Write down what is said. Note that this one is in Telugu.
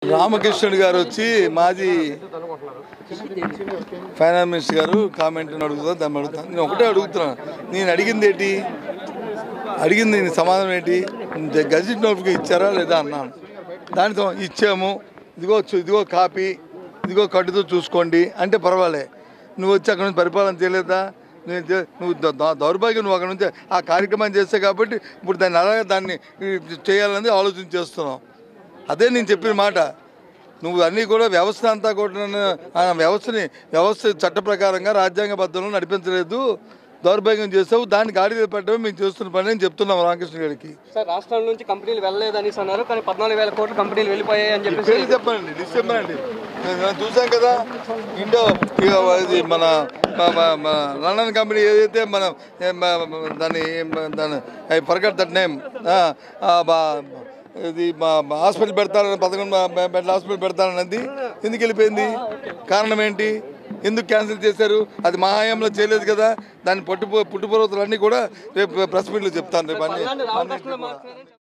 రామకృష్ణుడు గారు వచ్చి మాజీ ఫైనాన్స్ మినిస్టర్ గారు కామెంట్ అడుగుతా దాన్ని అడుగుతాను నేను ఒకటే అడుగుతున్నాను నేను అడిగింది ఏంటి అడిగింది నేను సమాధానం ఏంటి గజెట్ నోటిఫికేషన్ ఇచ్చారా లేదా అన్నాను దానితో ఇచ్చాము ఇదిగో చూ- ఇదిగో కాపీ ఇదిగో కట్టుతో చూసుకోండి అంటే పర్వాలే నువ్వు వచ్చి అక్కడ నుంచి పరిపాలన చేయలేదా నువ్వు చే- నువ్వు ద- ద- దౌర్భాగ్యం నువ్వు అక్కడ నుంచి ఆ కార్యక్రమం చేస్తే కాబట్టి ఇప్పుడు దాన్ని అలాగే దాన్ని ఈ చేయాలని ఆలోచన చేస్తున్నావు అదే నేను చెప్పిన మాట నువ్వు అన్నీ కూడా వ్యవస్థ అంతా కూడా ఆ వ్యవస్థని వ్యవస్థ చట్ట ప్రకారంగా రాజ్యాంగబద్ధంలో నడిపించలేదు దౌర్భాగ్యం చేసావు దాన్ని గాడి పెట్టడం మేము చేస్తున్న పని అని చెప్తున్నాం రామకృష్ణ గారికి సార్ రాష్ట్రాల నుంచి కంపెనీలు వెళ్ళలేదు అనేసి అన్నారు కానీ పద్నాలుగు వేల కోట్ల కంపెనీలు వెళ్ళిపోయాయి అని చెప్పేసి పేరు చెప్పండి డిసెంబర్ అండి మేము చూసాం కదా ఇండో ఇక ఇది మన మ- మ- మన లండన్ కంపెనీ ఏదైతే మనం ఏ మ- మ- దాన్ని ఏం- దాన్ని ఐ ఫర్గట్ దట్ నేమ్ ఇది మా మా హాస్పిటల్ పెడతారని పదకొండు మా- మా- బెడ్ల హాస్పిటల్ పెడతారన్నది ఎందుకు వెళ్ళిపోయింది కారణం ఏంటి ఎందుకు క్యాన్సిల్ చేశారు అది మా హయాంలో చేయలేదు కదా దాని పట్టు పుట్టుపూర్వతలు అన్నీ కూడా రేపు ప్రెస్ మీట్లో చెప్తాను రేపు అన్ని అలాంటి అన్నిటిని రామకృష్ణ కూడా. మార్క్స్